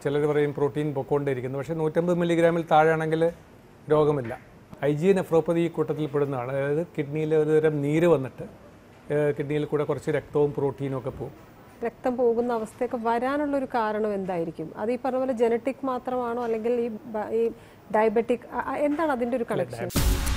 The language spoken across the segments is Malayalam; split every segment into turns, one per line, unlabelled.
ചിലർ പറയും പ്രോട്ടീൻ പൊക്കോണ്ടിരിക്കുന്നു പക്ഷേ നൂറ്റമ്പത് മില്ലിഗ്രാമിൽ താഴെയാണെങ്കിൽ രോഗമില്ല ഐ ജി നെഫ്രോപ്പതി ഈ കൂട്ടത്തിൽ പെടുന്നതാണ് അതായത് കിഡ്നിയിൽ ഒരു തരം നീര് വന്നിട്ട് ഏഹ് കിഡ്നിയിൽ കൂടെ കുറച്ച് രക്തവും പ്രോട്ടീനും ഒക്കെ പോകും
രക്തം പോകുന്ന അവസ്ഥയൊക്കെ വരാനുള്ള ഒരു കാരണം എന്തായിരിക്കും അത് ഈ പറഞ്ഞ പോലെ ജനറ്റിക് മാത്രമാണോ അല്ലെങ്കിൽ ഈ ബ- ഈ ഡയബറ്റിക് എന്താണ് അതിന്റെ ഒരു കണക്ഷൻ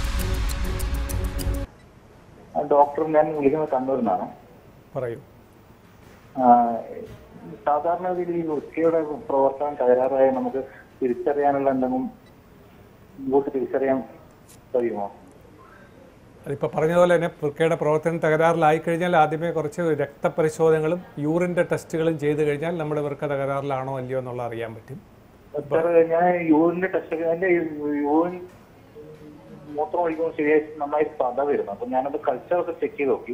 ആ, ഡോക്ടർ ഞാൻ വിളിക്കുന്നത് കണ്ണൂരിൽ നിന്നാണ്
പറയൂ
ആ, സാധാരണ രീതിയിൽ ഈ വൃത്തിയുടെ പ്രവർത്തനം തകരാറായ നമുക്ക് തിരിച്ചറിയാനുള്ള എന്തെങ്കിലും മുൻകൂട്ടി തിരിച്ചറിയാൻ കഴിയുമോ
അതിപ്പോൾ പറഞ്ഞതുപോലെ തന്നെ വൃക്കയുടെ പ്രവർത്തനം തകരാറിലായി കഴിഞ്ഞാൽ ആദ്യമേ കുറച്ച് രക്തപരിശോധനകളും യൂറിൻ്റെ ടെസ്റ്റുകളും ചെയ്ത് കഴിഞ്ഞാൽ നമ്മുടെ വൃക്ക തകരാറിലാണോ അല്ലയോ എന്നുള്ളത് അറിയാൻ പറ്റും
സാർ ഞാൻ യൂറിന്റെ ടെസ്റ്റ് ഒക്കെ എന്റെ യൂറിൻ മൂത്രം ഒഴിക്കുമ്പോൾ ശരിയായി നന്നായി പത വരുന്നു അപ്പൊ ഞാനത് കൾച്ചറൊക്കെ ചെക്ക് ചെയ്ത് നോക്കി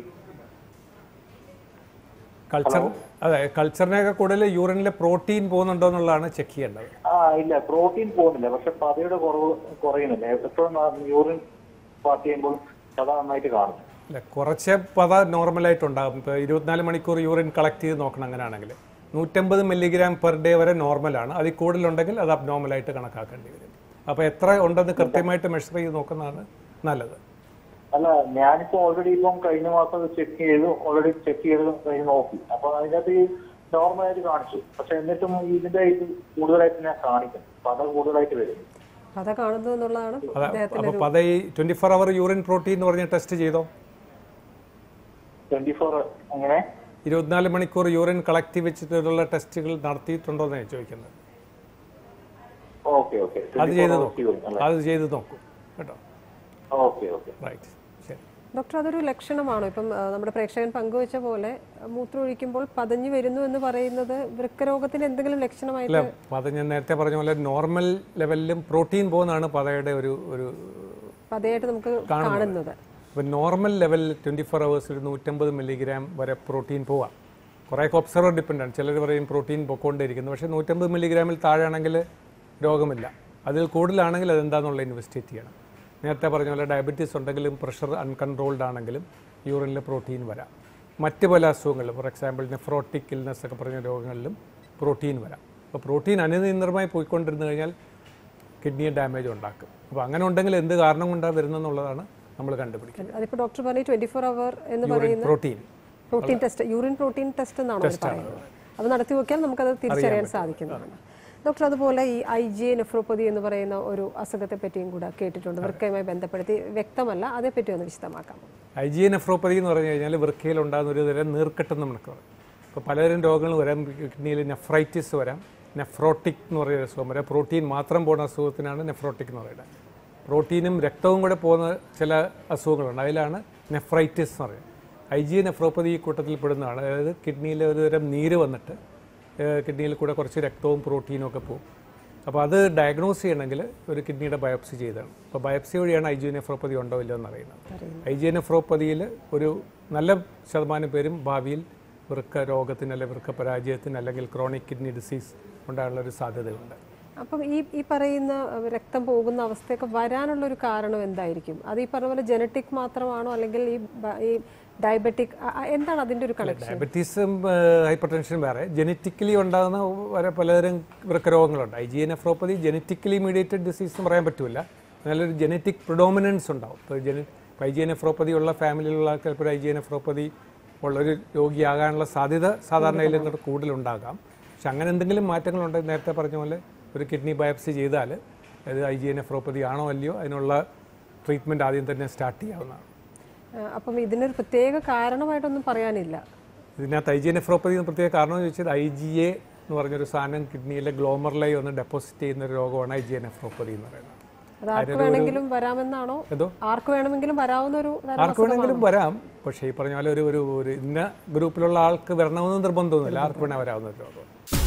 കൾച്ചർ അതെ കൾച്ചറിനൊക്കെ കൂടുതൽ യൂറിനിലെ പ്രോട്ടീൻ പോകുന്നുണ്ടോ എന്നുള്ളതാണ് ചെക്ക് ചെയ്യേണ്ടത്
ആ ഇല്ല പ്രോട്ടീൻ പോകുന്നില്ല പക്ഷെ പതയുടെ കുറവ് കുറയുന്നില്ല എപ്പോഴും യൂറിൻ പാസ് ചെയ്യുമ്പോൾ പത നന്നായിട്ട് കാണുന്നു
അല്ല കുറച്ച് പത നോർമലായിട്ടുണ്ടാകും ഇപ്പോൾ ഇരുപത്തിനാല് മണിക്കൂർ യൂറിൻ കളക്ട് ചെയ്ത് നോക്കണം അങ്ങനെയാണെങ്കിൽ നൂറ്റമ്പത് മില്ലിഗ്രാം പെർ ഡേ വരെ നോർമലാണ് അതിൽ കൂടുതലുണ്ടെങ്കിൽ അത് അബ്നോർമലായിട്ട് കണക്കാക്കേണ്ടി വരും അപ്പോൾ എത്ര ഉണ്ടെന്ന് കൃത്യമായിട്ട് മെഷർ ചെയ്ത് നോക്കുന്നതാണ് നല്ലത്
അല്ല ഞാനിപ്പോ ഓൾറെഡി ഇപ്പം കഴിഞ്ഞ മാസം ചെക്ക് ചെയ്തു ഓൾറെഡി ചെക്ക് ചെയ്ത് കഴിഞ്ഞ് നോക്കി അപ്പൊ അതിനകത്ത് ഈ നോർമലായിട്ട് കാണിച്ചു പക്ഷെ എന്നിട്ടും ഇതിന്റെ ഇത് കൂടുതലായിട്ട് ഞാൻ കാണിക്കുന്നു പത കൂടുതലായിട്ട് വരും
കഥ കാണുന്നു എന്നുള്ളതാണ്
അതെ
അദ്ദേഹത്തിന്റെ
അപ്പോൾ പത ഈ twenty four hour urine protein എന്ന് പറഞ്ഞ ടെസ്റ്റ് ചെയ്തോ
ട്വന്റി ഫോർ അങ്ങനെ
ഇരുപത്തിനാല് മണിക്കൂർ യൂറിൻ കളക്ട് വെച്ചിട്ടുള്ള ടെസ്റ്റുകൾ നടത്തിയിട്ടുണ്ടോ എന്നാണ് ചോദിക്കുന്നത്
ഓക്കെ ഓക്കെ
അത് ചെയ്ത് നോക്കും അത് ചെയ്ത് നോക്കും കേട്ടോ
ഓക്കെ ഓക്കെ
റൈറ്റ് ശരി
ഡോക്ടർ അതൊരു ലക്ഷണമാണോ ഇപ്പം ആ, നമ്മുടെ പ്രേക്ഷകൻ പങ്കുവച്ച പോലെ ആ, മൂത്രം ഒഴിക്കുമ്പോൾ പതഞ്ഞു വരുന്നു എന്ന് പറയുന്നത് വൃക്കരോഗത്തിന്റെ എന്തെങ്കിലും ലക്ഷണമായിട്ട്
അല്ല പത ഞാൻ നേരത്തെ പറഞ്ഞ പോലെ നോർമൽ ലെവലിലും പ്രോട്ടീൻ പോകുന്നതാണ് പതയുടെ ഒരു ഒരു
പതയായിട്ട് നമുക്ക് കാണുന്നത്
ഇപ്പം നോർമൽ ലെവലിൽ ട്വൻറ്റി ഫോർ അവേഴ്സ് ഒരു നൂറ്റമ്പത് മില്ലിഗ്രാം വരെ പ്രോട്ടീൻ പോവാം കുറേയൊക്കെ ഒബ്സർവർ ഡിപ്പെൻഡാണ് ചിലർ പറയും പ്രോട്ടീൻ പൊക്കോണ്ടിരിക്കുന്നു പക്ഷേ നൂറ്റമ്പത് മില്ലിഗ്രാമിൽ താഴെയാണെങ്കിൽ രോഗമില്ല അതിൽ കൂടുതലാണെങ്കിൽ അതെന്താണെന്നുള്ള ഇൻവെസ്റ്റിഗേറ്റ് ചെയ്യണം നേരത്തെ പറഞ്ഞ പോലെ ഡയബറ്റീസ് ഉണ്ടെങ്കിലും പ്രഷർ അൺകൺട്രോൾഡ് ആണെങ്കിലും യൂറിനിൽ പ്രോട്ടീൻ വരാം മറ്റ് പല അസുഖങ്ങളിലും ഫോർ എക്സാമ്പിൾ നെഫ്രോട്ടിക് ഇൽനെസ് ഒക്കെ പറഞ്ഞ രോഗങ്ങളിലും പ്രോട്ടീൻ വരാം അപ്പോൾ പ്രോട്ടീൻ അനിയന്ത്രിതമായി പോയിക്കൊണ്ടിരുന്നു കഴിഞ്ഞാൽ കിഡ്നി ഡാമേജ് ഉണ്ടാക്കും അപ്പോൾ അങ്ങനെ ഉണ്ടെങ്കിൽ എന്ത് കാരണം കൊണ്ടാണ് വരുന്നതെന്നുള്ളതാണ് നമ്മൾ കണ്ടുപിടിക്കുന്നത്
അതിപ്പോ ഡോക്ടർ പറഞ്ഞു ട്വന്റി ഫോർ അവർ എന്ന്
യൂറിൻ
പറയുന്ന
protein
protein test urine protein test എന്നാണോ അവർ പറയുന്നത് അത് നടത്തി നോക്കിയാൽ നമുക്കത് തിരിച്ചറിയാൻ സാധിക്കുന്നതാണ് ഡോക്ടർ അതുപോലെ ഈ ഐ ജി നെഫ്രോപ്പതി എന്ന് പറയുന്ന ഒരു അസുഖത്തെ പറ്റിയും കൂടെ കേട്ടിട്ടുണ്ട് വൃക്കയുമായി ബന്ധപ്പെടുത്തി വ്യക്തമല്ല അതേപ്പറ്റി ഒന്ന് വിശദമാക്കാം
ഐ ജി നെഫ്രോപ്പതി എന്ന് പറഞ്ഞു കഴിഞ്ഞാൽ വൃക്കയിൽ ഉണ്ടാകുന്ന ഒരു തരം നീർക്കെട്ടെന്ന് നമുക്ക് പറയും ഇപ്പോൾ പലതരം രോഗങ്ങൾ വരാം കിഡ്നിയിൽ നെഫ്രൈറ്റിസ് വരാം നെഫ്രോട്ടിക് എന്ന് പറയുന്ന അസുഖം വരാം പ്രോട്ടീൻ മാത്രം പോകുന്ന അസുഖത്തിനാണ് നെഫ്രോട്ടിക് എന്ന് പറയുന്നത് പ്രോട്ടീനും രക്തവും കൂടെ പോകുന്ന ചില അസുഖങ്ങളുണ്ട് അതിലാണ് നെഫ്രൈറ്റിസ് എന്ന് പറയുന്നത് ഐ ജി നെഫ്രോപ്പതി ഈ കൂട്ടത്തിൽ പെടുന്നതാണ് അതായത് കിഡ്നിയിൽ ഒരു തരം നീര് വന്നിട്ട് ഏഹ് കിഡ്നിയിൽ കൂടെ കുറച്ച് രക്തവും പ്രോട്ടീനും ഒക്കെ പോകും അപ്പോൾ അത് ഡയഗ്നോസ് ചെയ്യണമെങ്കിൽ ഒരു കിഡ്നിയുടെ ബയോപ്സി ചെയ്താണ് അപ്പോൾ ബയോപ്സി വഴിയാണ് ഐ ജി നെഫ്രോപ്പതി ഉണ്ടോ ഇല്ലയോ എന്ന് അറിയുന്നത് ഐ ജി നെഫ്രോപ്പതിയിൽ ഒരു നല്ല ശതമാനം പേരും ഭാവിയിൽ വൃക്ക രോഗത്തിന് അല്ലെങ്കിൽ വൃക്ക പരാജയത്തിന് അല്ലെങ്കിൽ ക്രോണിക് കിഡ്നി ഡിസീസ് ഉണ്ടാകാനുള്ള ഒരു സാധ്യതയുണ്ട്
അപ്പം ഈ ഈ പറയുന്ന അഹ്, രക്തം പോകുന്ന അവസ്ഥയൊക്കെ വരാനുള്ള ഒരു കാരണം എന്തായിരിക്കും അത് ഈ പറഞ്ഞ പോലെ ജനറ്റിക് മാത്രമാണോ അല്ലെങ്കിൽ ഈ ബ- ഈ ഡയബറ്റിക് എന്താണ് അതിന്റെ ഒരു കണക്ഷൻ
ഡയബറ്റീസും ഹൈപ്പർ ടെൻഷനും വേറെ ജനറ്റിക്കലി ഉണ്ടാകുന്ന വരെ പലതരം വൃക്ക രോഗങ്ങളുണ്ട് I G nephropathy genetically mediated disease എന്ന് പറയാൻ പറ്റില്ല നല്ലൊരു ജനറ്റിക് പ്രിഡോമിനൻസ് ഉണ്ടാവും ഇപ്പോൾ ജന ഐ ജി നെഫ്രോപ്പതി ഉള്ള ഫാമിലിയിലുള്ള ആൾക്കാർ ഐ ജി നെഫ്രോപ്പതി ഉള്ളൊരു രോഗിയാകാനുള്ള സാധ്യത സാധാരണയിൽ ഇങ്ങോട്ട് കൂടുതലുണ്ടാകാം പക്ഷെ അങ്ങനെ എന്തെങ്കിലും മാറ്റങ്ങളുണ്ടെങ്കിൽ നേരത്തെ പറഞ്ഞ പോലെ ഒരു കിഡ്നി ബയോപ്സി ചെയ്താൽ അത് ഐ ജി നെഫ്രോപ്പതി ആണോ അല്ലയോ അതിനുള്ള ട്രീറ്റ്മെൻറ്റ് ആദ്യം തന്നെ സ്റ്റാർട്ട് ചെയ്യാവുന്നതാണ്
അപ്പം ഇതിനൊരു പ്രത്യേക കാരണമായിട്ടൊന്നും പറയാനില്ല
ഇതിനകത്ത് ഐ ജി നെഫ്രോപ്പതി എന്ന് പ്രത്യേക കാരണം എന്ന് ചോദിച്ചാൽ ഐ ജി എ എന്ന് പറഞ്ഞൊരു സാധനം കിഡ്നിയിലെ ഗ്ലോമറിലായി ഒന്ന് ഡെപ്പോസിറ്റ് ചെയ്യുന്ന ഒരു രോഗമാണ് ഐ ജി നെഫ്രോപ്പതി എന്ന് പറയുന്നത്
അത് ആർക്ക് വേണമെങ്കിലും വരാമെന്നാണോ
എന്തോ
ആർക്ക് വേണമെങ്കിലും വരാവുന്ന ഒരു തരം
ആർക്ക് വേണമെങ്കിലും വരാം പക്ഷേ ഈ പറഞ്ഞ പോലെ ഒരു ഒരു ഒരു ഇന്ന ഗ്രൂപ്പിലുള്ള ആൾക്ക് വരണമെന്ന് നിർബന്ധമൊന്നുമില്ല ആർക്ക് വേണേൽ വരാവുന്ന ഒരു രോഗം